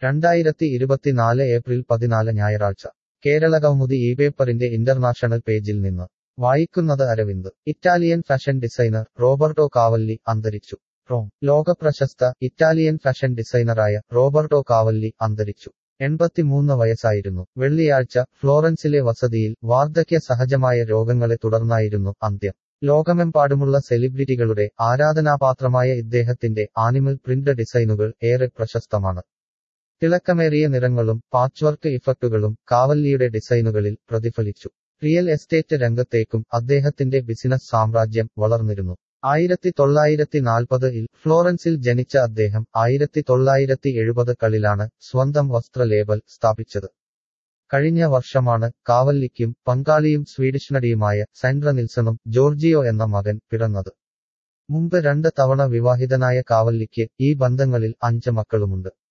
രണ്ടായിരത്തി ഇരുപത്തിനാല് ഏപ്രിൽ പതിനാല് ഞായറാഴ്ച കേരള കൗമുദി ഈ പേപ്പറിന്റെ ഇന്റർനാഷണൽ പേജിൽ നിന്ന് വായിക്കുന്നത് Aravind Italian fashion designer Roberto Cavalli അന്തരിച്ചു റോം ലോകപ്രശസ്ത ഇറ്റാലിയൻ ഫാഷൻ ഡിസൈനറായ റോബർട്ടോ കാവല്ലി അന്തരിച്ചു എൺപത്തിമൂന്ന് വയസ്സായിരുന്നു വെള്ളിയാഴ്ച ഫ്ലോറൻസിലെ വസതിയിൽ വാർദ്ധക്യ സഹജമായ രോഗങ്ങളെ തുടർന്നായിരുന്നു അന്ത്യം ലോകമെമ്പാടുമുള്ള സെലിബ്രിറ്റികളുടെ ആരാധനാപാത്രമായ ഇദ്ദേഹത്തിന്റെ ആനിമൽ പ്രിന്റ് ഡിസൈനുകൾ ഏറെ പ്രശസ്തമാണ് തിളക്കമേറിയ നിറങ്ങളും പാച്ച്വർക്ക് ഇഫക്റ്റുകളും കാവല്ലിയുടെ ഡിസൈനുകളിൽ പ്രതിഫലിച്ചു റിയൽ എസ്റ്റേറ്റ് രംഗത്തേക്കും അദ്ദേഹത്തിന്റെ ബിസിനസ് സാമ്രാജ്യം വളർന്നിരുന്നു ആയിരത്തി തൊള്ളായിരത്തി നാൽപ്പതിൽ ഫ്ലോറൻസിൽ ജനിച്ച അദ്ദേഹം ആയിരത്തി തൊള്ളായിരത്തി എഴുപതുകളിലാണ് സ്വന്തം വസ്ത്ര ലേബൽ സ്ഥാപിച്ചത് കഴിഞ്ഞ വർഷമാണ് കാവല്ലിക്കും പങ്കാളിയും സ്വീഡിഷ് നടിയുമായ സാൻഡ്ര നിൽസണും ജോർജിയോ എന്ന മകൻ പിറന്നത് മുമ്പ് രണ്ട് തവണ വിവാഹിതനായ കാവല്ലിക്ക് ഈ ബന്ധങ്ങളിൽ അഞ്ച് മക്കളുമുണ്ട്